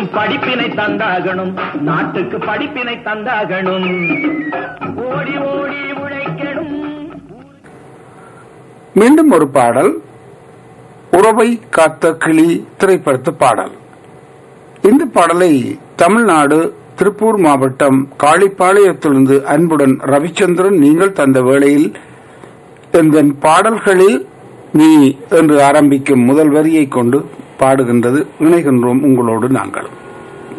படிப்பினை தந்தாகணும் நாட்டுக்கு படிப்பினை தந்தாகணும் ஓடி ஓடி உழைக்கணும் மீண்டும் ஒரு பாடல் உறவை காத்த கிளி திரைப்படத்து பாடல் இந்த பாடலை தமிழ்நாடு திருப்பூர் மாவட்டம் காளிப்பாளையத்திலிருந்து அன்புடன் ரவிச்சந்திரன் நீங்கள் தந்த வேளையில் எந்தன் பாடல்களில் நீ என்று ஆரம்பிக்கும் முதல் வரியை கொண்டு பாடுகின்றது இணைகின்றோம் உங்களோடு நாங்கள்